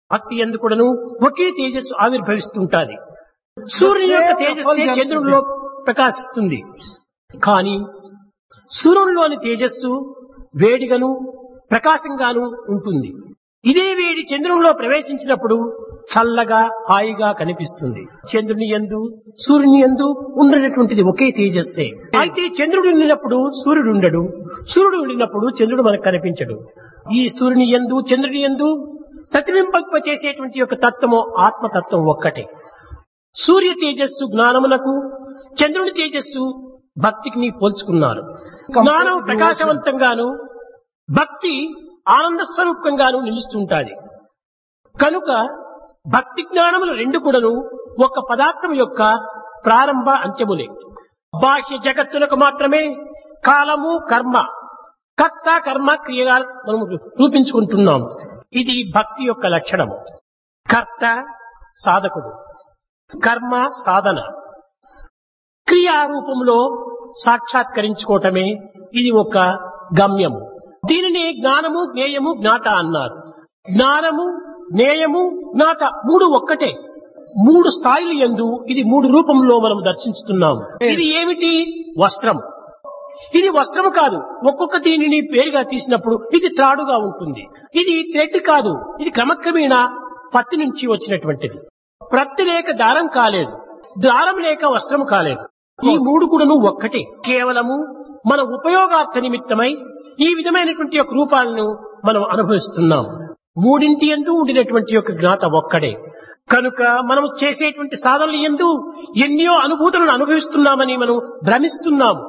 భక్తి ఎందుకుడను ఒకే తేజస్సు ఆవిర్భవిస్తుంటాది సూర్యుని యొక్క తేజస్సే చంద్రుడిలో ప్రకాశిస్తుంది కానీ సూర్యుడిలోని తేజస్సు వేడిగను ప్రకాశంగాను ఉంటుంది ఇదే వేడి చంద్రునిలో ప్రవేశించినప్పుడు చల్లగా హాయిగా కనిపిస్తుంది చంద్రుని ఎందు సూర్యుని ఎందు ఉండేటువంటిది ఒకే తేజస్సే అయితే చంద్రుడు ఉండినప్పుడు సూర్యుడు ఉండడు సూర్యుడు ఉండినప్పుడు చంద్రుడు మనకు కనిపించడు ఈ సూర్యుని ఎందు చంద్రుని ఎందు ప్రతిబింబింప చేసేటువంటి యొక్క తత్వము ఆత్మతత్వం ఒక్కటే సూర్య తేజస్సు జ్ఞానమునకు చంద్రుని తేజస్సు భక్తికి నీ పోల్చుకున్నారు జ్ఞానం ప్రకాశవంతంగాను భక్తి ఆనంద స్వరూపంగాను నిలుస్తుంటాది కనుక భక్తి జ్ఞానములు రెండు కూడాను ఒక పదార్థం యొక్క ప్రారంభ అంత్యములే బాహ్య జగత్తులకు మాత్రమే కాలము కర్మ కర్త కర్మ క్రియగా మనం రూపించుకుంటున్నాం ఇది భక్తి యొక్క లక్షణము కర్త సాధకుడు కర్మ సాధన క్రియా రూపంలో సాక్షాత్కరించుకోవటమే ఇది ఒక గమ్యము దీనిని జ్ఞానము జ్ఞేయము జ్ఞాత అన్నారు జ్ఞానము జ్ఞేయము జ్ఞాత మూడు ఒక్కటే మూడు స్థాయిలు ఎందు ఇది మూడు రూపంలో మనం దర్శించుతున్నాము ఇది ఏమిటి వస్త్రం ఇది వస్త్రము కాదు ఒక్కొక్క దీనిని పేరుగా తీసినప్పుడు ఇది త్రాడుగా ఉంటుంది ఇది థ్రెడ్ కాదు ఇది క్రమక్రమేణా పత్తి నుంచి వచ్చినటువంటిది ప్రత్తి లేక దారం కాలేదు దారం లేక వస్త్రం కాలేదు ఈ మూడు కూడాను ఒక్కటే కేవలము మన ఉపయోగార్థ నిమిత్తమై ఈ విధమైనటువంటి యొక్క రూపాలను మనం అనుభవిస్తున్నాం మూడింటి ఎందు ఉండినటువంటి యొక్క జ్ఞాత ఒక్కడే కనుక మనం చేసేటువంటి సాధనలు ఎందు ఎన్నో అనుభూతులను అనుభవిస్తున్నామని మనం భ్రమిస్తున్నాము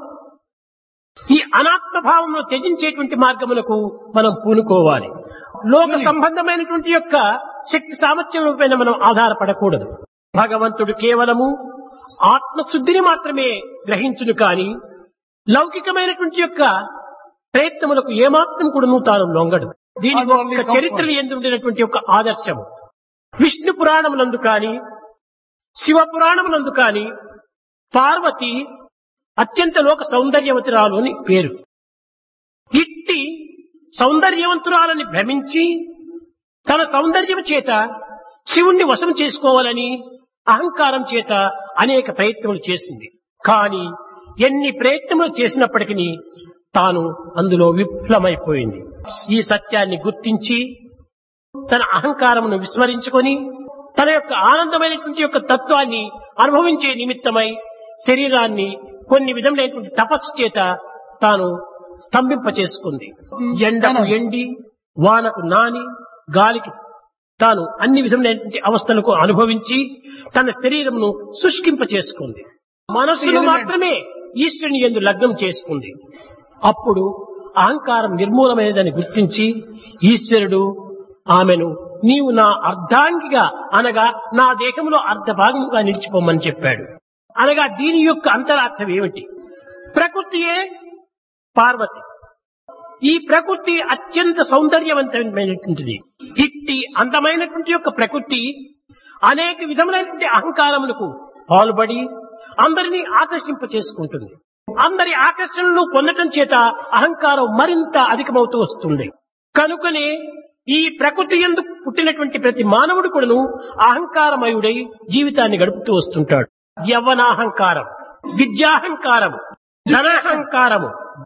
ఈ అనాత్మ భావంలో త్యజించేటువంటి మార్గములకు మనం పూనుకోవాలి లోక సంబంధమైనటువంటి యొక్క శక్తి సామర్థ్యం పైన మనం ఆధారపడకూడదు భగవంతుడు కేవలము ఆత్మశుద్ధిని మాత్రమే గ్రహించును కాని లౌకికమైనటువంటి యొక్క ప్రయత్నములకు ఏమాత్రం కూడాను తాను లొంగడు దీని యొక్క చరిత్ర ఎందుండినటువంటి ఒక ఆదర్శము విష్ణు పురాణమునందు కాని శివ పురాణమునందు కాని పార్వతి అత్యంత లోక సౌందర్యవతురాలు అని పేరు ఇట్టి సౌందర్యవంతురాలని భ్రమించి తన సౌందర్యం చేత శివుణ్ణి వశం చేసుకోవాలని అహంకారం చేత అనేక ప్రయత్నములు చేసింది కానీ ఎన్ని ప్రయత్నములు చేసినప్పటికీ తాను అందులో విఫలమైపోయింది ఈ సత్యాన్ని గుర్తించి తన అహంకారమును విస్మరించుకొని తన యొక్క ఆనందమైనటువంటి యొక్క తత్వాన్ని అనుభవించే నిమిత్తమై శరీరాన్ని కొన్ని విధములైనటువంటి తపస్సు చేత తాను స్తంభింప చేసుకుంది ఎండకు ఎండి వానకు నాని గాలికి తాను అన్ని విధములైనటువంటి అవస్థలకు అనుభవించి తన శరీరమును శుష్కింప చేసుకుంది మనస్సును మాత్రమే ఈశ్వరుని ఎందు లగ్నం చేసుకుంది అప్పుడు అహంకారం నిర్మూలమైనదని గుర్తించి ఈశ్వరుడు ఆమెను నీవు నా అర్ధాంగిగా అనగా నా దేహంలో అర్ధ భాగంగా నిలిచిపోమని చెప్పాడు అనగా దీని యొక్క అంతరార్థం ఏమిటి ప్రకృతియే పార్వతి ఈ ప్రకృతి అత్యంత సౌందర్యవంతమైనటువంటిది ఇట్టి అందమైనటువంటి యొక్క ప్రకృతి అనేక విధములైనటువంటి అహంకారములకు పాల్పడి అందరినీ ఆకర్షింప చేసుకుంటుంది అందరి ఆకర్షణలు పొందటం చేత అహంకారం మరింత అధికమవుతూ వస్తుంది కనుకనే ఈ ప్రకృతి ఎందుకు పుట్టినటువంటి ప్రతి మానవుడు కూడాను అహంకారమయుడై జీవితాన్ని గడుపుతూ వస్తుంటాడు యవ్వనాహంకారం విద్యాహంకారం ధనాహంకారము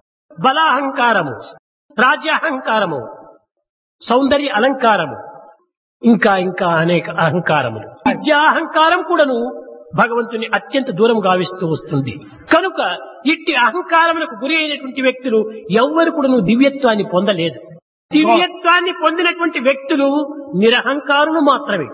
బలాహంకారము రాజ్యాహంకారము సౌందర్య అలంకారము ఇంకా ఇంకా అనేక అహంకారములు విద్యాహంకారం కూడాను భగవంతుని అత్యంత దూరం గావిస్తూ వస్తుంది కనుక ఇట్టి అహంకారములకు గురి అయినటువంటి వ్యక్తులు ఎవ్వరు కూడాను దివ్యత్వాన్ని పొందలేదు దివ్యత్వాన్ని పొందినటువంటి వ్యక్తులు నిరహంకారులు మాత్రమే